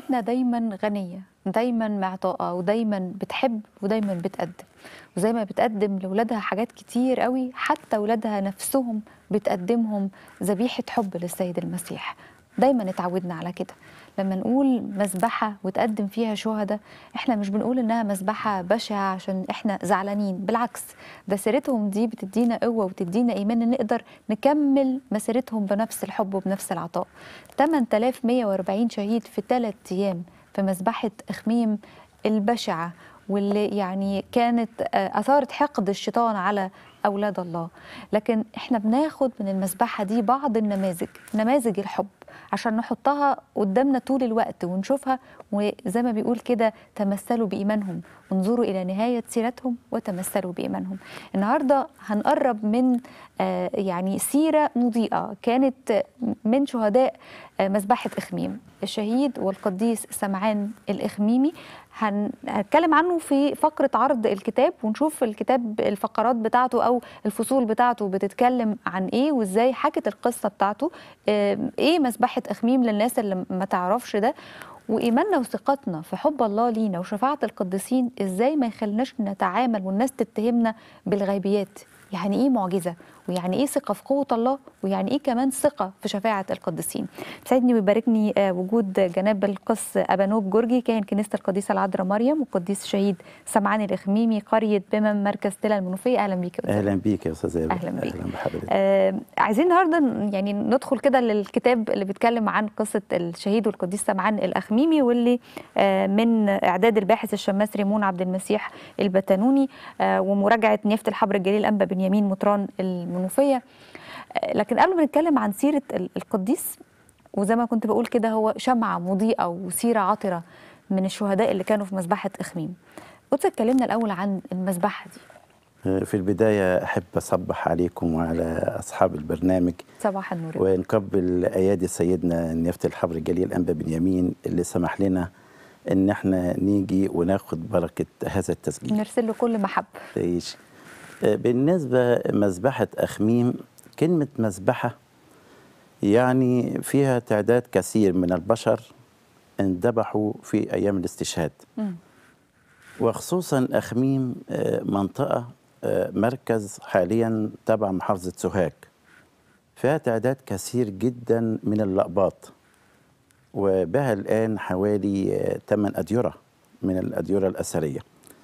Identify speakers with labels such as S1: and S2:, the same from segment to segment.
S1: بتاعتنا دايما غنيه دايما معطاءه ودايما بتحب ودايما بتقدم وزي ما بتقدم لاولادها حاجات كتير قوي حتى اولادها نفسهم بتقدمهم ذبيحه حب للسيد المسيح دايما اتعودنا على كده لما نقول مذبحه وتقدم فيها شهداء احنا مش بنقول انها مذبحه بشعه عشان احنا زعلانين بالعكس ده سيرتهم دي بتدينا قوه وتدينا ايمان ان نقدر نكمل مسيرتهم بنفس الحب وبنفس العطاء 8140 شهيد في ثلاث ايام في مذبحه اخميم البشعه واللي يعني كانت اثارت حقد الشيطان على اولاد الله لكن احنا بناخد من المذبحه دي بعض النماذج نماذج الحب عشان نحطها قدامنا طول الوقت ونشوفها وزي ما بيقول كده تمثلوا بإيمانهم انظروا إلى نهاية سيرتهم وتمثلوا بإيمانهم النهاردة هنقرب من آه يعني سيرة مضيئة كانت من شهداء آه مذبحة إخميم الشهيد والقديس سمعان الإخميمي هنتكلم عنه في فقرة عرض الكتاب ونشوف الكتاب الفقرات بتاعته أو الفصول بتاعته بتتكلم عن إيه وإزاي حكت القصة بتاعته إيه مذبحة إخميم للناس اللي ما تعرفش ده وإيماننا وثقتنا في حب الله لينا وشفاعة القديسين إزاي ما يخلناش نتعامل والناس تتهمنا بالغيبيات يعني إيه معجزة ويعني ايه ثقه في قوه الله ويعني ايه كمان ثقه في شفاعه القديسين بيسعدني ويباركني وجود جناب القس ابانوب جورجي كاهن كنيسه القديسه العذراء مريم والقديس الشهيد سمعان الاخميمي قريه بمم مركز تلا المنوفيه اهلا بيك
S2: يا اهلا بيك يا استاذ
S1: اهلا بيك
S2: اهلا بحضرتك
S1: آه عايزين النهارده يعني ندخل كده للكتاب اللي بيتكلم عن قصه الشهيد والقديس سمعان الاخميمي واللي آه من اعداد الباحث الشماس ريمون عبد المسيح البتانوني آه ومراجعه نيافه الحبر الجليل انبا بنيامين مطران المنوفيه لكن قبل ما نتكلم عن سيره القديس وزي ما كنت بقول كده هو شمعه مضيئه وسيره عطره من الشهداء اللي كانوا في مذبحه اخميم قلت اتكلمنا الاول عن المذبحه دي
S2: في البداية أحب أصبح عليكم وعلى أصحاب البرنامج
S1: صباح النور
S2: ونقبل أيادي سيدنا نيافة الحبر الجليل أنبا بنيامين اللي سمح لنا إن احنا نيجي وناخد بركة هذا التسجيل
S1: نرسل له كل محبة
S2: تعيش بالنسبة مذبحة أخميم كلمة مذبحة يعني فيها تعداد كثير من البشر اندبحوا في أيام الاستشهاد م. وخصوصا أخميم منطقة مركز حاليا تبع محافظة سوهاج فيها تعداد كثير جدا من اللقباط وبها الآن حوالي 8 أديرة من الأديرة الأثرية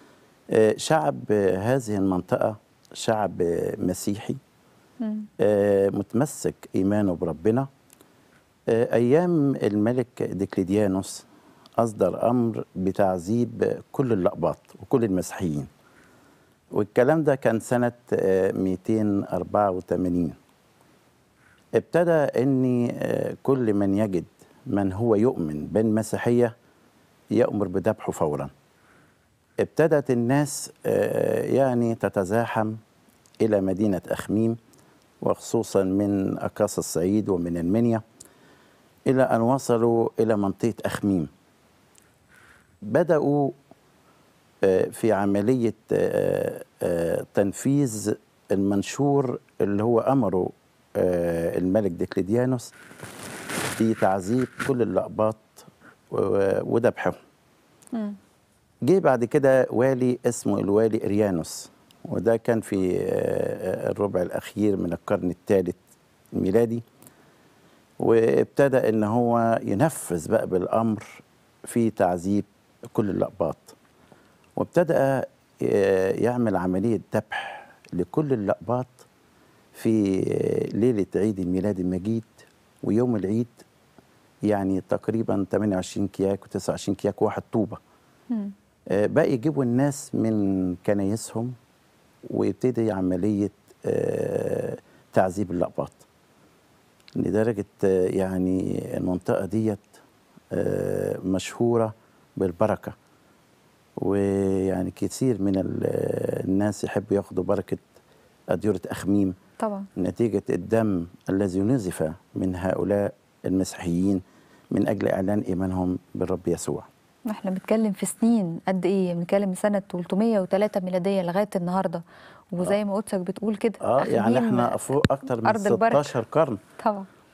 S2: شعب هذه المنطقة شعب مسيحي متمسك إيمانه بربنا أيام الملك ديكليديانوس أصدر أمر بتعذيب كل اللقباط وكل المسيحيين والكلام ده كان سنة 284 ابتدى أن كل من يجد من هو يؤمن بالمسيحية يأمر بذبحه فورا ابتدت الناس يعني تتزاحم إلى مدينة أخميم وخصوصا من أقاصي الصعيد ومن المنيا إلى أن وصلوا إلى منطقة أخميم بدأوا في عملية تنفيذ المنشور اللي هو أمره الملك ديكليديانوس في تعذيب كل اللقباط وذبحهم جه بعد كده والي اسمه الوالي إريانوس وده كان في الربع الأخير من القرن الثالث الميلادي وابتدى ان هو ينفذ بقى بالامر في تعذيب كل اللقباط وابتدى يعمل عمليه ذبح لكل اللقباط في ليله عيد الميلاد المجيد ويوم العيد يعني تقريبا 28 كياك و29 كياك واحد طوبه بقى يجيبوا الناس من كنايسهم ويبتدي عمليه تعذيب اللقباط لدرجة يعني المنطقة ديت مشهورة بالبركة ويعني كثير من الناس يحبوا ياخدوا بركة أديرة أخميم
S1: طبعا
S2: نتيجة الدم الذي نزف من هؤلاء المسيحيين من أجل إعلان إيمانهم بالرب يسوع
S1: احنا بنتكلم في سنين قد ايه بنتكلم سنه 303 ميلاديه لغايه النهارده وزي ما قدسك بتقول كده
S2: اه يعني احنا فوق اكتر من 16 قرن
S1: طبعا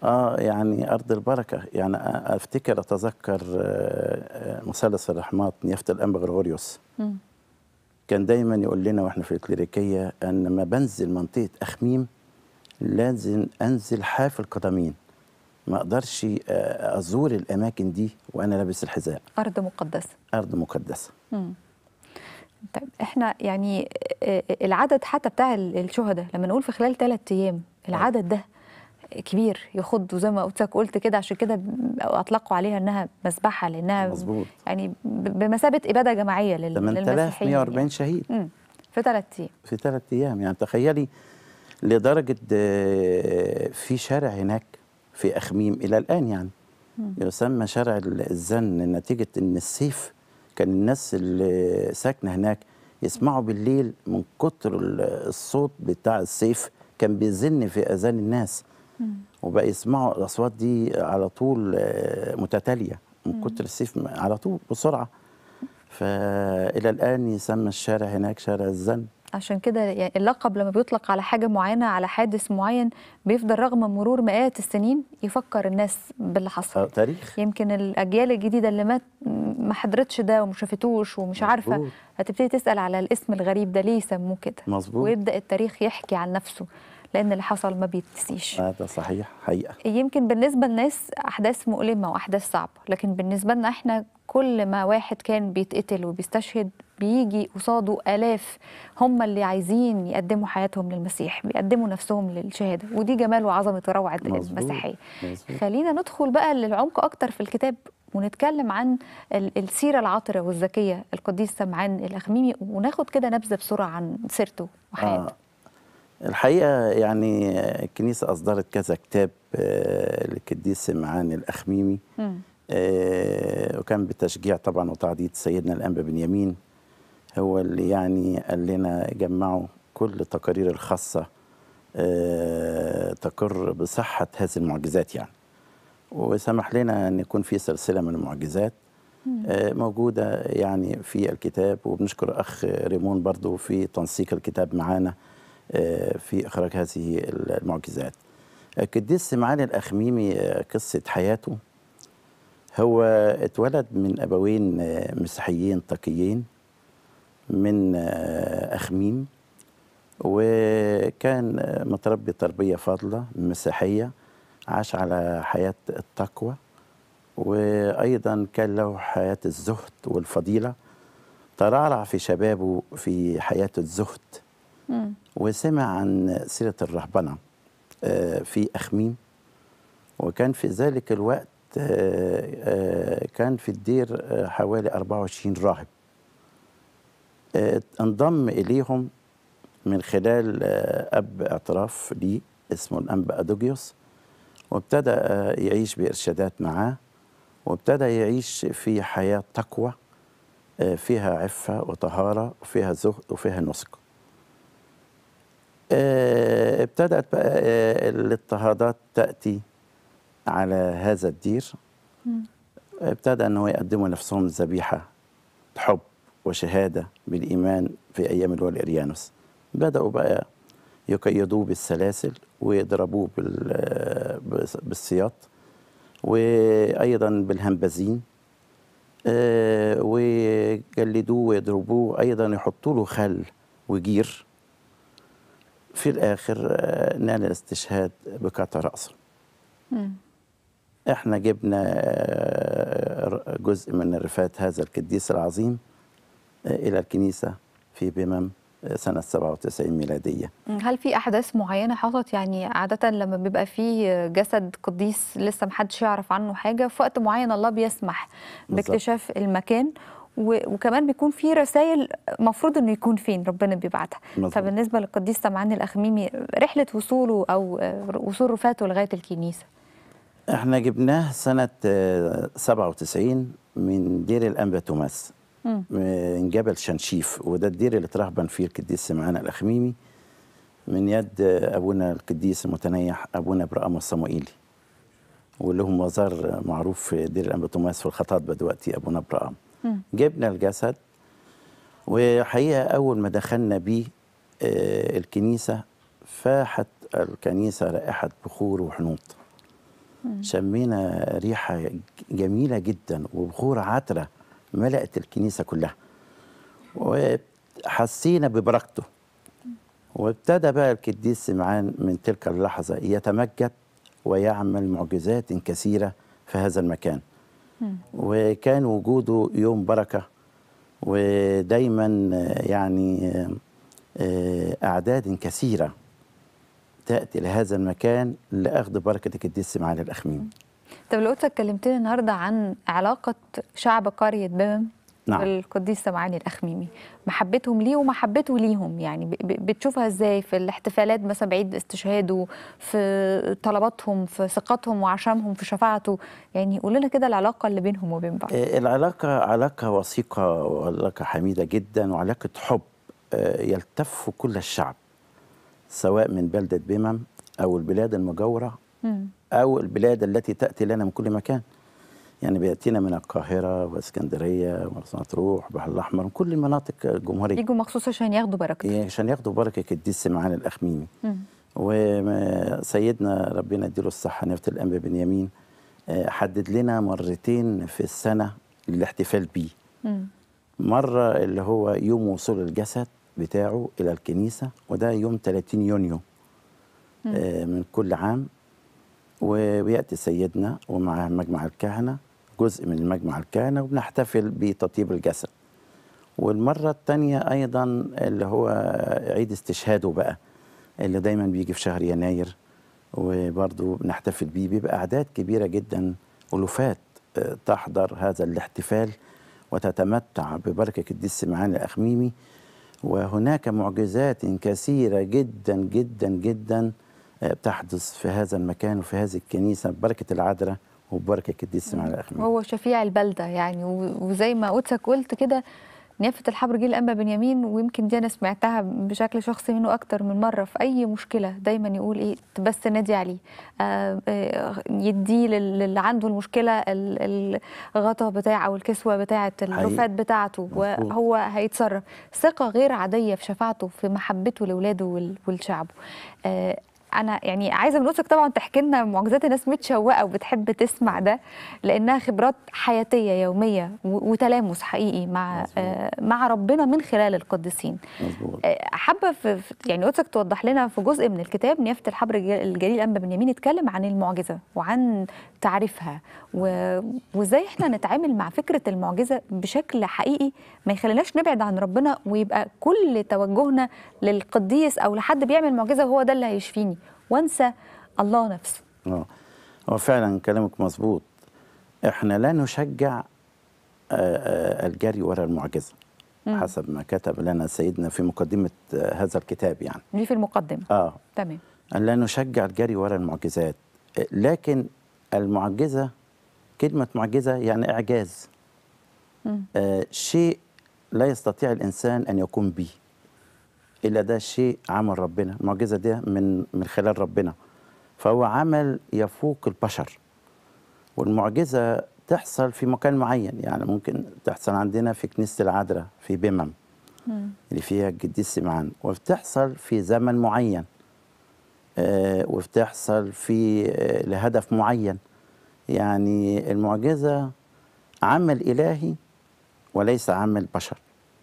S2: اه يعني ارض البركه يعني أ- افتكر اتذكر آه، آه، مثلث الرحمات نيافه الانبا غريغوريوس
S1: مم.
S2: كان دايما يقول لنا واحنا في الكليريكيه ان لما بنزل منطقه اخميم لازم انزل حافي القدمين ما اقدرش آه، ازور الاماكن دي وانا لابس الحذاء
S1: ارض مقدسه
S2: ارض مقدسه
S1: مم. طيب احنا يعني آه، العدد حتى بتاع ال- الشهداء لما نقول في خلال ثلاث ايام العدد ده كبير يخض وزي ما قلت لك قلت كده عشان كده ب- اطلقوا عليها انها مذبحه لانها
S2: مظبوط
S1: يعني ب- بمثابه اباده جماعيه لل- للمسيحيين
S2: 8140
S1: يعني.
S2: شهيد
S1: مم. في ثلاث ايام
S2: في ثلاث ايام يعني تخيلي لدرجه آه، في شارع هناك في اخميم الى الان يعني يسمى شارع الزن نتيجه ان السيف كان الناس اللي ساكنه هناك يسمعوا بالليل من كتر ال- الصوت بتاع السيف كان بيزن في اذان الناس وبقى يسمعوا الاصوات دي على طول آه، متتاليه من كتر السيف على طول بسرعه فالى الان يسمى الشارع هناك شارع الزن
S1: عشان كده يعني اللقب لما بيطلق على حاجه معينه على حادث معين بيفضل رغم مرور مئات السنين يفكر الناس باللي حصل
S2: آه، تاريخ
S1: يمكن الاجيال الجديده اللي ما ما حضرتش ده وما شافتوش ومش عارفه
S2: مظبوط.
S1: هتبتدي تسال على الاسم الغريب ده ليه سموه كده
S2: مظبوط.
S1: ويبدا التاريخ يحكي عن نفسه لان اللي حصل ما بيتنسيش
S2: هذا صحيح حقيقه
S1: يمكن بالنسبه للناس احداث مؤلمه واحداث صعبه لكن بالنسبه لنا احنا كل ما واحد كان بيتقتل وبيستشهد بيجي قصاده الاف هم اللي عايزين يقدموا حياتهم للمسيح بيقدموا نفسهم للشهاده ودي جمال وعظمه وروعه
S2: مظبوط.
S1: المسيحيه
S2: مظبوط.
S1: خلينا ندخل بقى للعمق اكتر في الكتاب ونتكلم عن ال- السيره العطره والذكيه القديس سمعان الاخميمي وناخد كده نبذه بسرعه عن سيرته وحياته
S2: آه. الحقيقه يعني الكنيسه اصدرت كذا كتاب آه، للقديس سمعان الاخميمي
S1: مم.
S2: آه، وكان بتشجيع طبعا وتعضيد سيدنا الانبا بنيامين هو اللي يعني قال لنا جمعوا كل التقارير الخاصه آه، تقر بصحه هذه المعجزات يعني وسمح لنا ان يكون في سلسله من المعجزات آه، موجوده يعني في الكتاب وبنشكر اخ ريمون برضو في تنسيق الكتاب معانا آه، في اخراج هذه المعجزات القديس سمعان الاخميمي آه، قصه حياته هو اتولد من ابوين آه، مسيحيين تقيين من آه، اخميم وكان آه، متربي تربيه فاضله مسيحيه عاش على حياه التقوى وايضا كان له حياه الزهد والفضيله ترعرع في شبابه في حياه الزهد
S1: مم.
S2: وسمع عن سيره الرهبنه آه، في اخميم وكان في ذلك الوقت آه، آه، كان في الدير آه، حوالي 24 راهب آه، انضم إليهم من خلال آه، أب اعتراف ليه اسمه الأنبا أدوجيوس وابتدى آه، يعيش بإرشادات معاه وابتدى يعيش في حياة تقوى آه، فيها عفة وطهارة وفيها زهد وفيها نسك آه، ابتدأت بقى آه، الاضطهادات تأتي على هذا الدير ابتدى أنه يقدموا نفسهم ذبيحة حب وشهادة بالإيمان في أيام الولي إريانوس بدأوا بقى يقيدوه بالسلاسل ويضربوه بال- بالس- بالسياط وأيضا بالهمبزين آه، ويجلدوه ويضربوه أيضا يحطوا له خل وجير في الآخر آه، نال الاستشهاد بقطع رأسه
S1: مم.
S2: احنا جبنا آه، جزء من رفات هذا القديس العظيم آه، الى الكنيسه في بمم آه، سنه 97 ميلاديه
S1: هل في احداث معينه حصلت يعني عاده لما بيبقى فيه جسد قديس لسه محدش يعرف عنه حاجه في وقت معين الله بيسمح
S2: بالظبط.
S1: باكتشاف المكان و- وكمان بيكون في رسائل مفروض انه يكون فين ربنا بيبعتها
S2: مظبوط.
S1: فبالنسبه للقديس سمعان الاخميمي رحله وصوله او آه، وصول رفاته لغايه الكنيسه
S2: احنا جبناه سنه آه، 97 من دير الانبا توماس
S1: مم.
S2: من جبل شنشيف وده الدير اللي ترهبن فيه القديس سمعان الاخميمي من يد آه، ابونا القديس المتنيح ابونا ابراهيم الصموئيلي واللي هو مزار معروف في دير الانبا توماس في الخطاطبه دلوقتي ابونا ابراهيم
S1: مم.
S2: جبنا الجسد وحقيقه اول ما دخلنا بيه آه، الكنيسه فاحت الكنيسه رائحه بخور وحنوط شمينا ريحة جميلة جدا وبخور عطرة ملأت الكنيسة كلها وحسينا ببركته وابتدى بقى القديس سمعان من تلك اللحظة يتمجد ويعمل معجزات كثيرة في هذا المكان وكان وجوده يوم بركة ودايما يعني أعداد كثيرة تأتي لهذا المكان لأخذ بركة القديس سمعان الأخميم
S1: طب لو قلت كلمتني النهارده عن علاقة شعب قرية بمم
S2: نعم.
S1: بالقديس سمعان الأخميمي محبتهم ليه ومحبته ليهم يعني ب- ب- بتشوفها ازاي في الاحتفالات مثلا بعيد استشهاده في طلباتهم في ثقتهم وعشمهم في شفاعته يعني قول لنا كده العلاقة اللي بينهم وبين بعض
S2: آه، العلاقة علاقة وثيقة وعلاقة حميدة جدا وعلاقة حب آه، يلتف كل الشعب سواء من بلدة بمم أو البلاد المجاورة
S1: مم.
S2: أو البلاد التي تأتي لنا من كل مكان يعني بيأتينا من القاهرة واسكندرية ومرسى مطروح بحر الأحمر من كل المناطق الجمهورية
S1: يجوا مخصوص عشان ياخدوا بركته
S2: عشان ياخدوا بركة القديس سمعان الأخميمي
S1: مم.
S2: وسيدنا ربنا يديله الصحة نيافة الأنبا بنيامين آه، حدد لنا مرتين في السنة للاحتفال بيه
S1: مم.
S2: مرة اللي هو يوم وصول الجسد بتاعه إلى الكنيسة وده يوم 30 يونيو آه، من كل عام ويأتي سيدنا ومعه مجمع الكهنة جزء من المجمع الكهنة وبنحتفل بتطيب الجسد والمرة الثانية أيضا اللي هو عيد استشهاده بقى اللي دايما بيجي في شهر يناير وبرضه بنحتفل بيه بيبقى أعداد كبيرة جدا ألوفات آه، تحضر هذا الاحتفال وتتمتع ببركة القديس سمعان الأخميمي وهناك معجزات كثيرة جدا جدا جدا آه، بتحدث في هذا المكان وفي هذه الكنيسة ببركة العذراء وببركة القديس سمعان الأخميمي
S1: هو شفيع البلدة يعني و- وزي ما قدسك قلت كده نيافة الحبر جيل الأنبا بنيامين ويمكن دي أنا سمعتها بشكل شخصي منه أكتر من مرة في أي مشكلة دايما يقول إيه بس نادي عليه آه آه يديه لل- للي عنده المشكلة ال- الغطا بتاع أو الكسوة بتاعة الرفات بتاعته
S2: مظبوط.
S1: وهو هيتصرف ثقة غير عادية في شفاعته في محبته لأولاده وال- ولشعبه آه انا يعني عايزه من قدسك طبعا تحكي لنا معجزات الناس متشوقه وبتحب تسمع ده لانها خبرات حياتيه يوميه و- وتلامس حقيقي مع
S2: مظبوط.
S1: آه مع ربنا من خلال القديسين
S2: مظبوط
S1: آه، حابه في في- يعني قدسك توضح لنا في جزء من الكتاب نيافه الحبر الج- الجليل انبا بنيامين اتكلم عن المعجزه وعن تعريفها و- وازاي احنا نتعامل مع فكره المعجزه بشكل حقيقي ما يخليناش نبعد عن ربنا ويبقى كل توجهنا للقديس او لحد بيعمل معجزه وهو ده اللي هيشفيني وانسى الله نفسه
S2: اه هو فعلا كلامك مظبوط احنا لا نشجع آه، آه، الجري وراء المعجزه حسب ما كتب لنا سيدنا في مقدمه آه، هذا الكتاب يعني
S1: دي في المقدمه
S2: اه
S1: تمام
S2: أن لا نشجع الجري وراء المعجزات آه، لكن المعجزه كلمه معجزه يعني اعجاز
S1: مم.
S2: آه شيء لا يستطيع الانسان ان يقوم به الا ده شيء عمل ربنا المعجزه دي من من خلال ربنا فهو عمل يفوق البشر والمعجزه تحصل في مكان معين يعني ممكن تحصل عندنا في كنيسه العذراء في بمم
S1: مم.
S2: اللي فيها القديس سمعان وبتحصل في زمن معين آه وبتحصل في آه لهدف معين يعني المعجزه عمل الهي وليس عمل بشر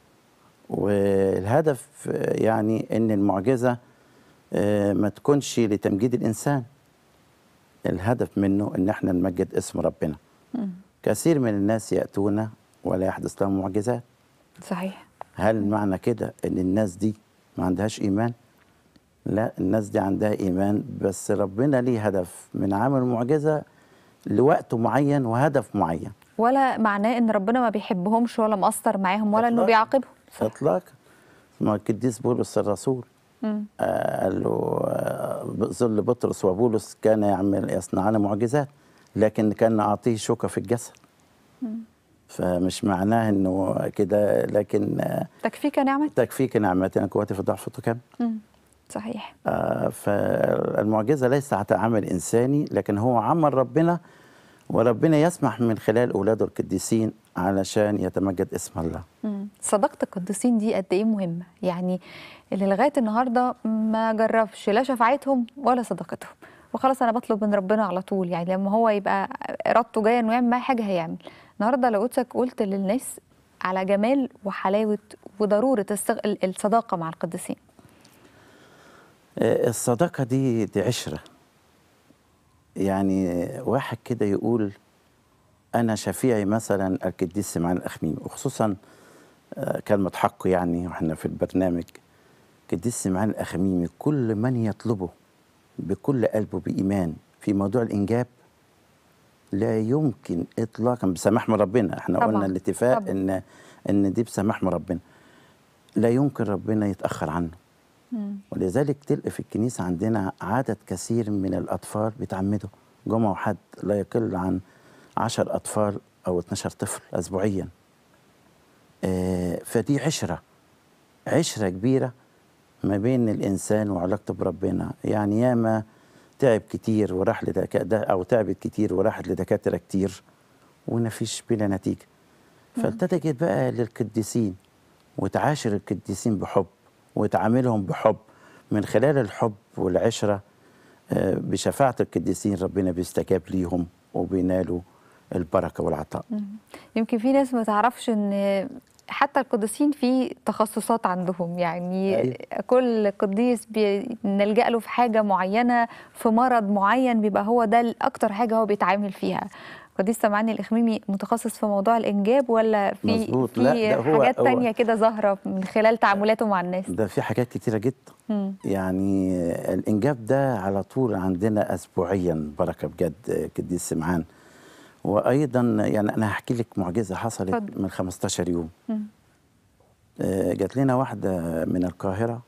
S2: والهدف آه، يعني ان المعجزه آه، ما تكونش لتمجيد الانسان الهدف منه ان احنا نمجد اسم ربنا
S1: مم.
S2: كثير من الناس ياتون ولا يحدث لهم معجزات
S1: صحيح
S2: هل معنى كده ان الناس دي ما عندهاش ايمان لا الناس دي عندها ايمان بس ربنا ليه هدف من عمل معجزه لوقت معين وهدف معين
S1: ولا معناه ان ربنا ما بيحبهمش ولا مقصر معاهم ولا انه
S2: إطلاقاً.
S1: بيعاقبهم صح.
S2: اطلاقا ما القديس بولس الرسول
S1: مم.
S2: آه، قال له آه، ظل بطرس وبولس كان يعمل يصنعان معجزات لكن كان اعطيه شوكه في الجسد فمش معناه انه كده لكن آه،
S1: تكفيك نعمه
S2: تكفيك نعمتنا قوتي في ضعف تكمل
S1: مم. صحيح
S2: آه، فالمعجزه ليست عمل انساني لكن هو عمل ربنا وربنا يسمح من خلال اولاده القديسين علشان يتمجد اسم الله
S1: مم. صداقة القديسين دي قد ايه مهمة يعني اللي لغاية النهاردة ما جربش لا شفاعتهم ولا صداقتهم وخلاص انا بطلب من ربنا على طول يعني لما هو يبقى ارادته جايه انه يعمل معايا حاجه هيعمل النهارده لو قدسك قلت للناس على جمال وحلاوه وضروره الصغ- الصداقه مع القديسين
S2: آه، الصداقة دي دي عشرة يعني واحد كده يقول أنا شفيعي مثلا القديس سمعان الأخميمي وخصوصا آه، كلمة حقه يعني وإحنا في البرنامج القديس سمعان الأخميمي كل من يطلبه بكل قلبه بإيمان في موضوع الإنجاب لا يمكن إطلاقا بسماح من ربنا إحنا
S1: طبعاً،
S2: قلنا الاتفاق
S1: طبعاً.
S2: إن إن دي بسماح من ربنا لا يمكن ربنا يتأخر عنه ولذلك تلقى في الكنيسة عندنا عدد كثير من الأطفال بيتعمدوا جمعة وحد لا يقل عن عشر أطفال أو 12 طفل أسبوعيا آه، فدي عشرة عشرة كبيرة ما بين الإنسان وعلاقته بربنا يعني ياما تعب كتير وراح لدكاترة أو تعبت كتير وراحت لدكاترة كتير ونفيش بلا نتيجة فالتجت بقى للقديسين وتعاشر القديسين بحب وتعاملهم بحب من خلال الحب والعشرة آه، بشفاعة القديسين ربنا بيستجاب ليهم وبينالوا البركة والعطاء
S1: يمكن في ناس ما تعرفش ان حتى القديسين في تخصصات عندهم يعني
S2: أيوة.
S1: كل قديس بنلجأ له في حاجة معينة في مرض معين بيبقى هو ده الأكتر حاجة هو بيتعامل فيها قديس سمعاني الإخميمي متخصص في موضوع الإنجاب ولا في
S2: مظبوط.
S1: في
S2: لا، ده هو-
S1: حاجات
S2: هو-
S1: تانية كده ظاهرة من خلال تعاملاته مع الناس
S2: ده في حاجات كتيرة جدا
S1: مم.
S2: يعني الإنجاب ده على طول عندنا أسبوعيا بركة بجد آه، قديس سمعان وأيضا يعني أنا هحكي لك معجزة حصلت
S1: اتفضل.
S2: من 15 يوم
S1: مم.
S2: آه، جات لنا واحدة من القاهرة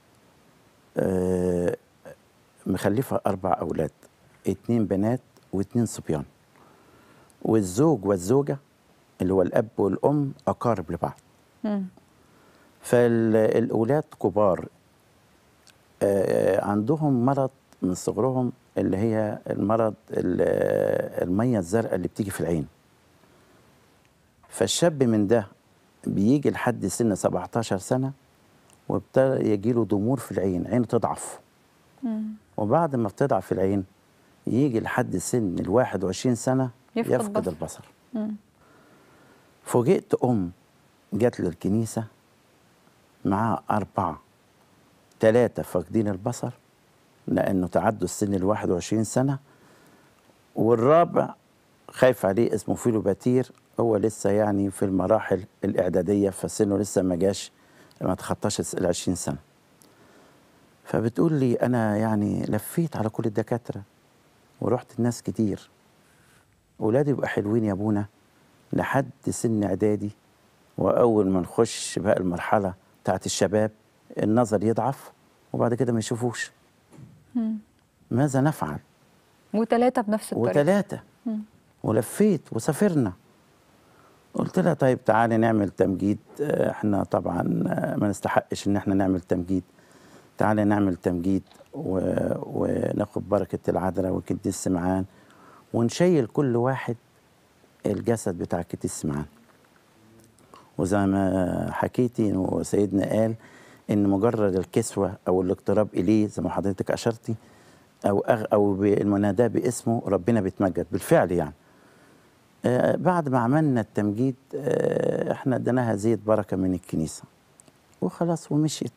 S2: آه، مخلفة أربع أولاد اتنين بنات واتنين صبيان والزوج والزوجة اللي هو الأب والأم أقارب لبعض
S1: مم.
S2: فالأولاد كبار آه، عندهم مرض من صغرهم اللي هي المرض ال- المية الزرقاء اللي بتيجي في العين فالشاب من ده بيجي لحد سن 17 سنة وابتدى يجيله ضمور في العين عينه تضعف
S1: مم.
S2: وبعد ما بتضعف العين يجي لحد سن ال 21 سنة
S1: يفقد
S2: يفقد
S1: بصر.
S2: البصر
S1: مم.
S2: فوجئت أم جت للكنيسة معاها أربعة ثلاثة فاقدين البصر لأنه تعدوا السن ال 21 سنة والرابع خايف عليه اسمه فيلو باتير هو لسه يعني في المراحل الإعدادية فسنه لسه ما جاش ما تخطاش ال 20 سنة فبتقول لي أنا يعني لفيت على كل الدكاترة ورحت الناس كتير ولادي يبقى حلوين يا ابونا لحد سن اعدادي واول ما نخش بقى المرحله بتاعت الشباب النظر يضعف وبعد كده ما يشوفوش
S1: مم.
S2: ماذا نفعل
S1: وثلاثة بنفس الطريقة
S2: وثلاثه
S1: مم.
S2: ولفيت وسافرنا قلت لها طيب تعالي نعمل تمجيد آه، احنا طبعا آه، ما نستحقش ان احنا نعمل تمجيد تعالي نعمل تمجيد و... وناخد بركة العذراء والقديس سمعان ونشيل كل واحد الجسد بتاع القديس سمعان وزي ما حكيتي وسيدنا قال ان مجرد الكسوة او الاقتراب اليه زي ما حضرتك اشرتي او أغ او بالمناداه باسمه ربنا بيتمجد بالفعل يعني آه بعد ما عملنا التمجيد آه احنا اديناها زيت بركه من الكنيسه وخلاص ومشيت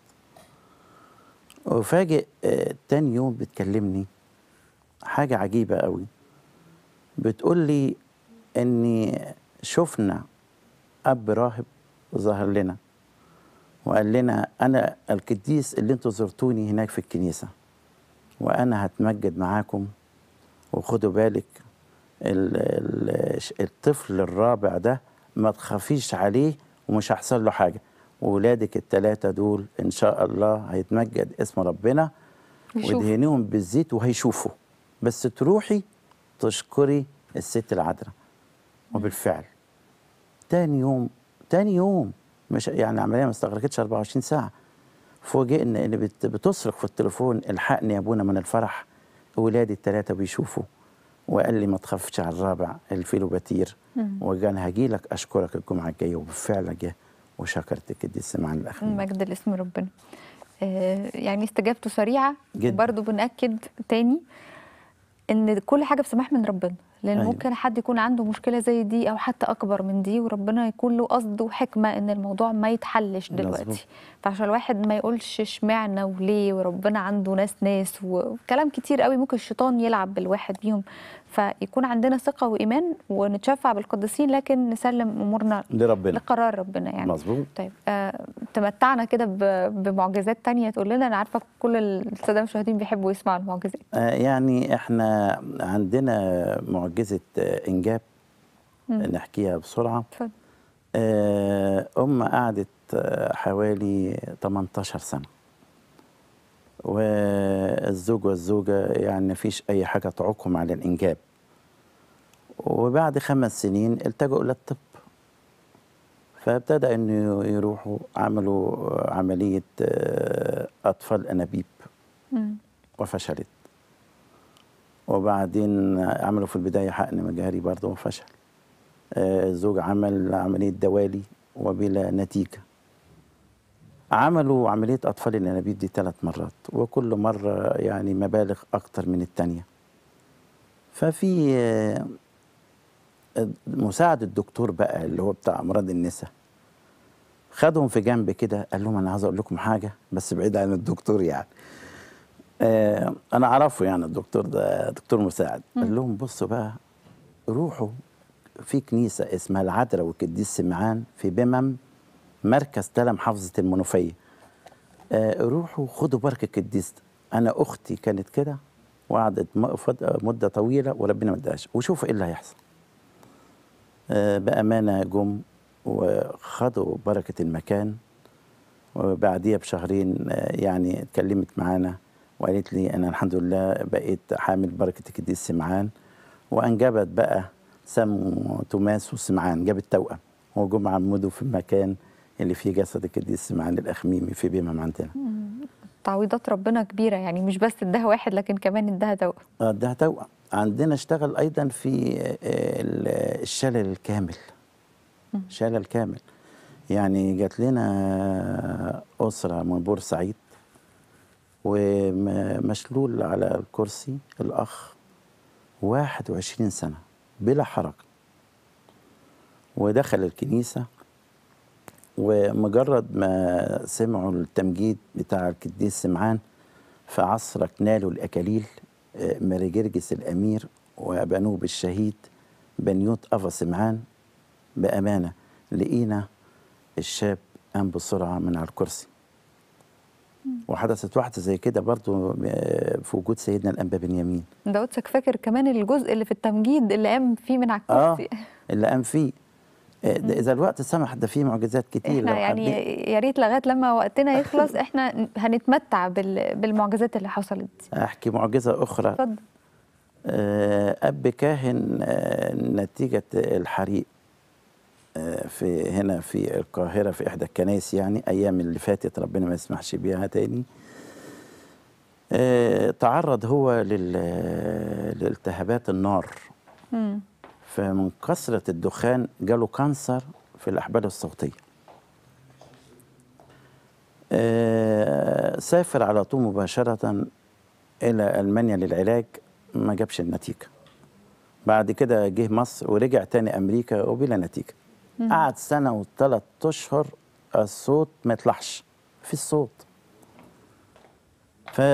S2: وفاجئ آه تاني يوم بتكلمني حاجه عجيبه قوي بتقول لي اني شفنا اب راهب ظهر لنا وقال لنا انا القديس اللي انتوا زرتوني هناك في الكنيسه وانا هتمجد معاكم وخدوا بالك ال- ال- الطفل الرابع ده ما تخافيش عليه ومش هيحصل له حاجه وولادك الثلاثه دول ان شاء الله هيتمجد اسم ربنا
S1: يشوفوا.
S2: ودهنيهم بالزيت وهيشوفوا بس تروحي تشكري الست العذراء وبالفعل تاني يوم تاني يوم مش يعني العمليه ما استغرقتش 24 ساعه فوجئنا ان بت- بتصرخ في التليفون الحقني يا ابونا من الفرح ولادي الثلاثه بيشوفوا وقال لي ما تخافش على الرابع الفيلو باتير وقال هاجي لك اشكرك الجمعه الجايه وبالفعل جه وشكرت القديس سمعان الاخير
S1: مجد لاسم ربنا آه، يعني استجابته سريعة
S2: جداً.
S1: وبرضه بنأكد تاني ان كل حاجه بسماح من ربنا لان
S2: أيوة.
S1: ممكن حد يكون عنده مشكله زي دي او حتى اكبر من دي وربنا يكون له قصد وحكمه ان الموضوع ما يتحلش
S2: مظبوط.
S1: دلوقتي فعشان الواحد ما يقولش اشمعنى وليه وربنا عنده ناس ناس وكلام كتير قوي ممكن الشيطان يلعب بالواحد بيهم فيكون عندنا ثقه وايمان ونتشفع بالقديسين لكن نسلم امورنا
S2: لربنا
S1: لقرار ربنا يعني
S2: مظبوط
S1: طيب آه، تمتعنا كده ب- بمعجزات تانية تقول لنا انا عارفه كل الساده المشاهدين بيحبوا يسمعوا المعجزات
S2: آه، يعني احنا عندنا معجزة آه، إنجاب
S1: مم.
S2: نحكيها بسرعة
S1: اتفضل
S2: آه، أم قعدت آه، حوالي 18 سنة والزوج والزوجة يعني مفيش أي حاجة تعوقهم على الإنجاب وبعد خمس سنين التجؤوا للطب فابتدى انه يروحوا عملوا عملية آه، أطفال أنابيب
S1: مم.
S2: وفشلت وبعدين عملوا في البداية حقن مجهري برضه وفشل آه، الزوج عمل عملية دوالي وبلا نتيجة عملوا عملية أطفال الأنابيب دي ثلاث مرات وكل مرة يعني مبالغ أكتر من التانية ففي آه، مساعد الدكتور بقى اللي هو بتاع أمراض النساء خدهم في جنب كده قال لهم أنا عايز أقول لكم حاجة بس بعيد عن الدكتور يعني آه، انا اعرفه يعني الدكتور ده دكتور مساعد قال لهم بصوا بقى روحوا في كنيسه اسمها العذراء والقديس سمعان في بمم مركز تلا محافظه المنوفيه آه، روحوا خدوا بركه القديس ده. انا اختي كانت كده وقعدت م- فد- مده طويله وربنا ما اداهاش وشوفوا ايه اللي هيحصل آه، بامانه جم وخدوا بركه المكان وبعديها بشهرين آه، يعني اتكلمت معانا وقالت لي انا الحمد لله بقيت حامل بركه القديس سمعان وانجبت بقى سموا توماس وسمعان جابت توأم وجم عمدوا في المكان اللي فيه جسد القديس سمعان الاخميمي في بيمم عندنا
S1: تعويضات ربنا كبيره يعني مش بس اداها واحد لكن كمان اداها توأم
S2: آه، ده توأم عندنا اشتغل ايضا في آه، ال- الشلل الكامل شلل الكامل يعني جات لنا اسره من بورسعيد ومشلول على الكرسي الاخ 21 سنه بلا حركه ودخل الكنيسه ومجرد ما سمعوا التمجيد بتاع القديس سمعان في عصرك نالوا الأكاليل آه، ماري جرجس الأمير وبنوب الشهيد بنيوت أفا سمعان بأمانة لقينا الشاب قام بسرعة من على الكرسي وحدثت واحدة زي كده برضو آه، في وجود سيدنا الأنبا بنيامين
S1: داودسك فاكر كمان الجزء اللي في التمجيد اللي قام فيه من على
S2: اه
S1: الكرسي
S2: اللي قام فيه آه، ده إذا الوقت سمح ده فيه معجزات كتير
S1: احنا
S2: لو
S1: يعني
S2: حبيت
S1: يا ريت لغايه لما وقتنا يخلص احنا هنتمتع بال- بالمعجزات اللي حصلت دي
S2: أحكي معجزة أخرى
S1: اتفضل
S2: آه، أب كاهن آه، نتيجة الحريق آه، في هنا في القاهرة في إحدى الكنائس يعني أيام اللي فاتت ربنا ما يسمحش بيها تاني آه، تعرض هو لل- لالتهابات النار
S1: مم.
S2: فمن كثرة الدخان جاله كانسر في الأحبال الصوتية آه، سافر على طول مباشرة إلى ألمانيا للعلاج ما جابش النتيجة بعد كده جه مصر ورجع تاني أمريكا وبلا نتيجة قعد سنة وثلاث أشهر الصوت ما يطلعش في الصوت ف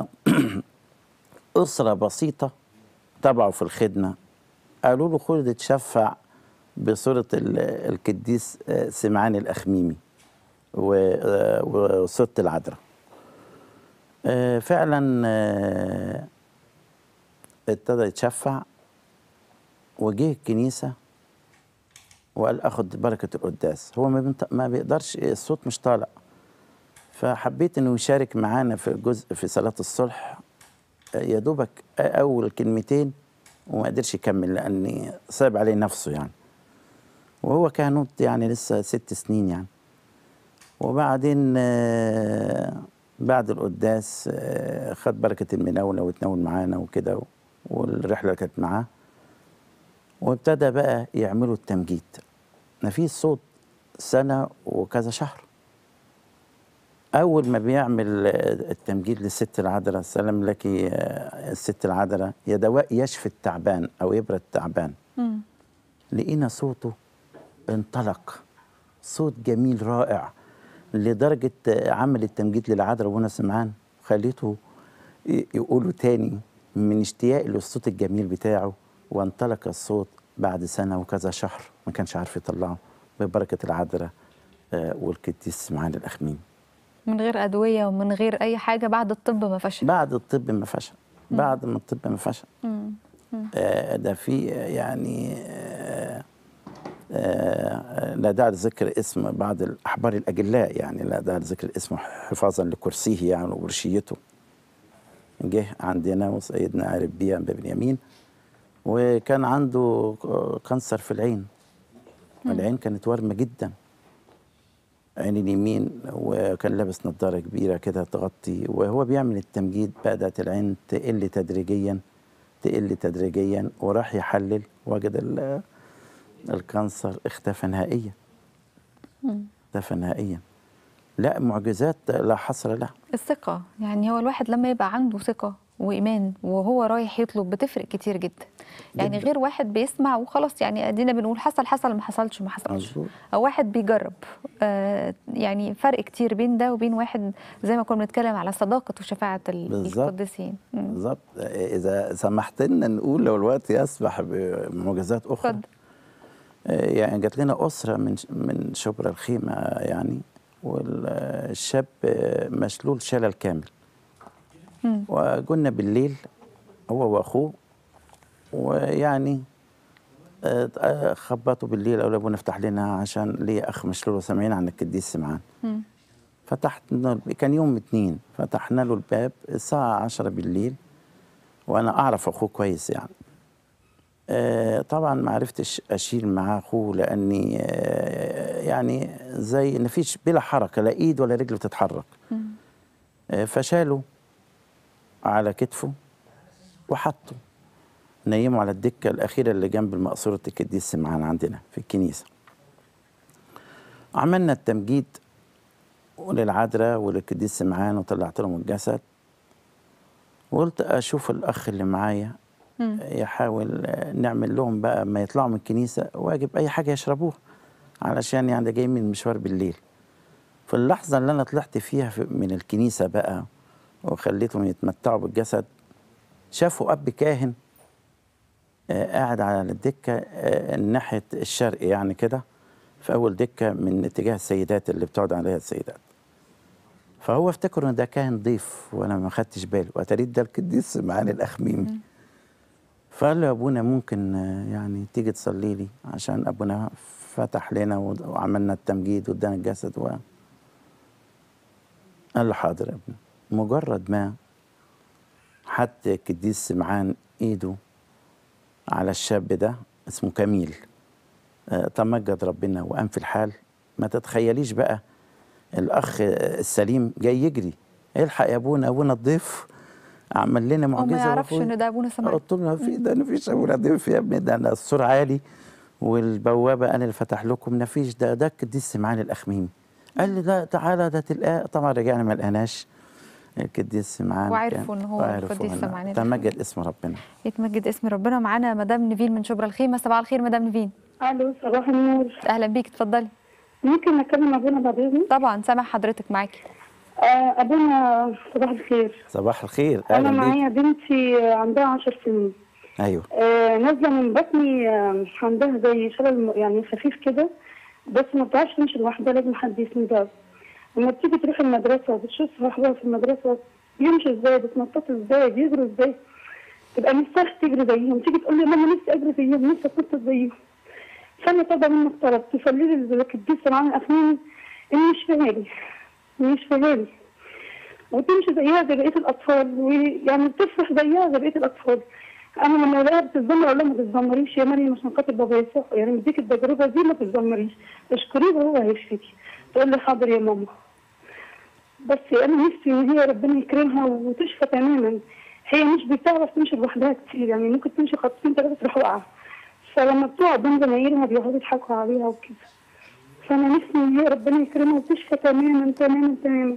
S2: أسرة بسيطة تبعه في الخدمة قالوا له خد اتشفع بصورة ال- القديس آه، سمعان الأخميمي و- آه، وصورة العذراء آه، فعلا آه، ابتدى يتشفع وجه الكنيسة وقال اخد بركة القداس هو ما, بنت... ما بيقدرش الصوت مش طالع فحبيت انه يشارك معانا في جزء في صلاة الصلح آه، يا دوبك اول كلمتين وما قدرش يكمل لان صعب عليه نفسه يعني وهو كهنوت يعني لسه ست سنين يعني وبعدين آه، بعد القداس آه، خد بركة المناولة وتناول معانا وكده والرحلة كانت معاه وابتدى بقى يعملوا التمجيد نفيس صوت سنة وكذا شهر اول ما بيعمل آه، التمجيد للست العذراء سلام لك آه، الست العذراء يا دواء يشفي التعبان او يبرد التعبان
S1: مم.
S2: لقينا صوته انطلق صوت جميل رائع لدرجة آه، عمل التمجيد للعذراء وانا سمعان خليته ي- يقولوا تاني من اشتياق للصوت الجميل بتاعه وانطلق الصوت بعد سنة وكذا شهر ما كانش عارف يطلعه ببركة العذراء آه، والقديس سمعان الأخميم
S1: من غير ادويه ومن غير اي حاجه بعد الطب ما فشل
S2: بعد الطب ما فشل بعد ما الطب ما فشل
S1: مم.
S2: آه، ده في آه، يعني آه، آه، لا داعي لذكر اسم بعض الأحبار الأجلاء يعني لا داعي لذكر اسمه حفاظا لكرسيه يعني وورشيته جه عندنا وسيدنا عارف بيه بن يمين وكان عنده كانسر في العين العين كانت وارمة جدا عين اليمين وكان لابس نظارة كبيرة كده تغطي وهو بيعمل التمجيد بدأت العين تقل تدريجيا تقل تدريجيا وراح يحلل وجد ال- الكانسر اختفى نهائيا اختفى نهائيا لا معجزات لا حصر لها
S1: الثقه يعني هو الواحد لما يبقى عنده ثقه وايمان وهو رايح يطلب بتفرق كتير جدا يعني
S2: جداً.
S1: غير واحد بيسمع وخلاص يعني ادينا بنقول حصل حصل ما حصلش ما حصلش
S2: مظبوط
S1: او واحد بيجرب آه يعني فرق كتير بين ده وبين واحد زي ما كنا بنتكلم على صداقه وشفاعه ال-
S2: بالظبط.
S1: القديسين مم.
S2: بالظبط اذا سمحت لنا نقول لو الوقت يسمح بمعجزات اخرى
S1: اتفضل
S2: آه، يعني جات لنا اسره من من شبرا الخيمه يعني والشاب آه، مشلول شلل كامل
S1: مم.
S2: وقلنا بالليل هو واخوه ويعني آه، آه، خبطوا بالليل قالوا ابونا افتح لنا عشان ليه اخ مشلول وسامعين عن القديس سمعان
S1: مم.
S2: فتحت له الب- كان يوم اتنين فتحنا له الباب الساعة عشرة بالليل وأنا أعرف أخوه كويس يعني آه طبعا ما عرفتش أشيل معاه أخوه لأني آه يعني زي إن فيش بلا حركة لا إيد ولا رجل بتتحرك
S1: مم.
S2: آه فشاله على كتفه وحطه نيمه على الدكة الأخيرة اللي جنب المقصورة القديس سمعان عندنا في الكنيسة عملنا التمجيد وللعذراء وللقديس سمعان وطلعت لهم الجسد وقلت اشوف الاخ اللي معايا
S1: مم.
S2: يحاول آه، نعمل لهم بقى ما يطلعوا من الكنيسه واجب اي حاجه يشربوها علشان يعني ده جاي من المشوار بالليل في اللحظه اللي انا طلعت فيها في- من الكنيسه بقى وخليتهم يتمتعوا بالجسد شافوا اب كاهن آه، قاعد على الدكه آه، ناحيه الشرق يعني كده في اول دكه من اتجاه السيدات اللي بتقعد عليها السيدات فهو افتكر ان ده كاهن ضيف وانا ما خدتش بالي واتاريت ده القديس سمعان الاخميمي فقال له يا ابونا ممكن آه، يعني تيجي تصلي لي عشان ابونا فتح لنا ود- وعملنا التمجيد وادانا الجسد و قال له حاضر يا ابني مجرد ما حط القديس سمعان ايده على الشاب ده اسمه كميل آه، تمجد ربنا وقام في الحال ما تتخيليش بقى الاخ السليم جاي يجري الحق يا ابونا ابونا الضيف عمل لنا
S1: هو
S2: معجزه
S1: ما يعرفش
S2: وأخويا-
S1: ان ده ابونا سمعان
S2: قلت له ما في ده ما فيش ابونا ضيف يا ابني ده انا السور عالي والبوابه انا اللي فتح لكم ما فيش ده ده القديس سمعان الاخميمي قال لي ده تعالى ده تلقاه طبعا رجعنا ما لقيناش القديس سمعان
S1: وعرفوا
S2: كان-
S1: إن هو
S2: وعرفوا
S1: القديس
S2: إن-
S1: سمعان الأخميمي.
S2: تمجد اسم ربنا
S1: يتمجد اسم ربنا معانا مدام نيفين من شبرا الخيمه صباح الخير مدام نيفين
S3: الو صباح النور
S1: اهلا بيك اتفضلي
S3: ممكن اكلم ابونا بعد اذنك
S1: طبعا سامع حضرتك معاكي
S3: آه ابونا صباح الخير
S2: صباح الخير
S3: انا
S2: اهلا بيك
S3: معايا بنتي عندها عشر سنين
S2: ايوه
S3: آه نازله من بطني آه عندها زي شلل م- يعني خفيف كده بس ما بتعرفش تمشي لوحدها لازم حد يسندها لما بتيجي تروح المدرسه وبتشوف صاحبها في المدرسه بيمشي ازاي بيتنططوا ازاي بيجروا ازاي تبقى نفسها تجري زيهم تيجي تقول لي ماما نفسي اجري زيهم نفسي اتنطط زيهم فانا طالبه منك طلب تصلي لي القديس سمعان الاخميمي اني مش فاهالي مش فاهالي وتمشي زيها زي بقيه الاطفال ويعني تفرح زيها زي بقيه الاطفال انا لما الاقيها بتتذمر اقول لها ما تتذمريش يا مريم عشان خاطر بابا يسوع يعني مديك التجربه دي ما تتذمريش اشكريه وهو هيشفيكي تقول لي حاضر يا ماما بس انا نفسي ان هي ربنا يكرمها وتشفى تماما هي مش بتعرف تمشي لوحدها كتير يعني ممكن تمشي خطوتين ثلاثه تروح واقعه فلما بتقع بين زمايلها بيقعدوا يضحكوا عليها وكده فانا نفسي ان هي ربنا يكرمها وتشفى تماما تماما تماما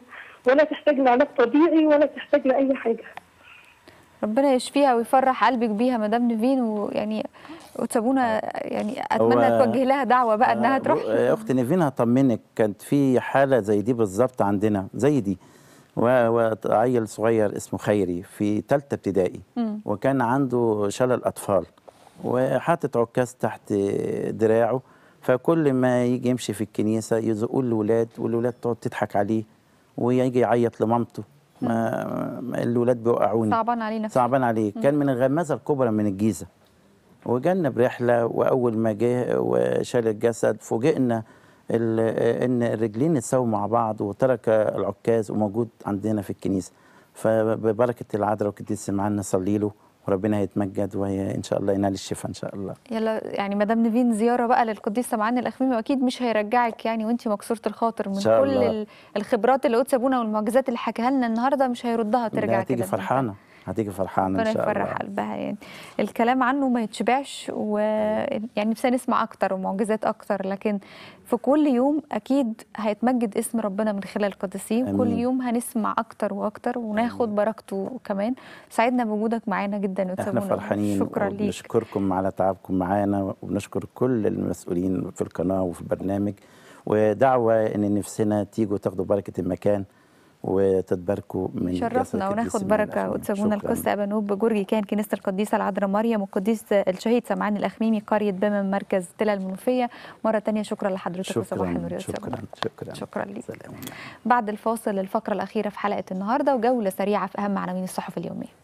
S3: ولا تحتاج لعلاج طبيعي ولا تحتاج لاي حاجه
S1: ربنا يشفيها ويفرح قلبك بيها مدام نيفين ويعني وتسابونا يعني اتمنى
S2: هو-
S1: توجه لها دعوه بقى انها
S2: آه،
S1: تروح
S2: آه، اخت نيفين هطمنك كانت في حاله زي دي بالظبط عندنا زي دي و- وعيل صغير اسمه خيري في ثالثه ابتدائي
S1: مم.
S2: وكان عنده شلل اطفال وحاطط عكاز تحت دراعه فكل ما يجي يمشي في الكنيسه يزقوا الولاد والولاد تقعد تضحك عليه ويجي يعيط لمامته ما ما الولاد بيوقعوني
S1: صعبان علينا
S2: صعبان عليه كان من الغمازه الكبرى من الجيزه وجالنا برحله واول ما جه وشال الجسد فوجئنا ال- ان الرجلين اتساووا مع بعض وترك العكاز وموجود عندنا في الكنيسه فببركه العذراء والقديس سمعان نصلي له وربنا هيتمجد وهي ان شاء الله ينال الشفاء ان شاء الله
S1: يلا يعني مدام نيفين زياره بقى للقديس سمعان الاخميمي واكيد مش هيرجعك يعني وانت مكسوره الخاطر من
S2: إن شاء
S1: كل
S2: الله.
S1: ال- الخبرات اللي قدس ابونا والمعجزات اللي حكاها لنا النهارده مش هيردها ترجع
S2: هتيجي
S1: كده
S2: فرحانه هتيجي فرحانه
S1: ربنا
S2: ان شاء
S1: يفرح
S2: الله
S1: قلبها يعني الكلام عنه ما يتشبعش ويعني نفسنا نسمع اكتر ومعجزات اكتر لكن في كل يوم اكيد هيتمجد اسم ربنا من خلال القديسين كل
S2: آمين.
S1: يوم هنسمع اكتر واكتر وناخد بركته كمان سعدنا بوجودك معانا جدا
S2: احنا
S1: وتسابونا.
S2: فرحانين
S1: شكرا ليك
S2: وبنشكركم على تعبكم معانا وبنشكر كل المسؤولين في القناه وفي البرنامج ودعوه ان نفسنا تيجوا تاخدوا بركه المكان وتتباركوا من جسد
S1: شرفنا
S2: القديس
S1: وناخد
S2: سمعان
S1: بركه
S2: الأخميمي.
S1: وتسابونا
S2: شكراً.
S1: القس ابانوب جورجي كان كنيسه القديسه العذراء مريم والقديس الشهيد سمعان الاخميمي قريه بمن مركز تلا المنوفيه مره تانية شكرا لحضرتك وصباح النور
S2: شكرا
S1: يا أستاذ
S2: شكرا شكرا
S1: شكرا ليك
S2: سلام
S1: بعد الفاصل الفقره الاخيره في حلقه النهارده وجوله سريعه في اهم عناوين الصحف اليوميه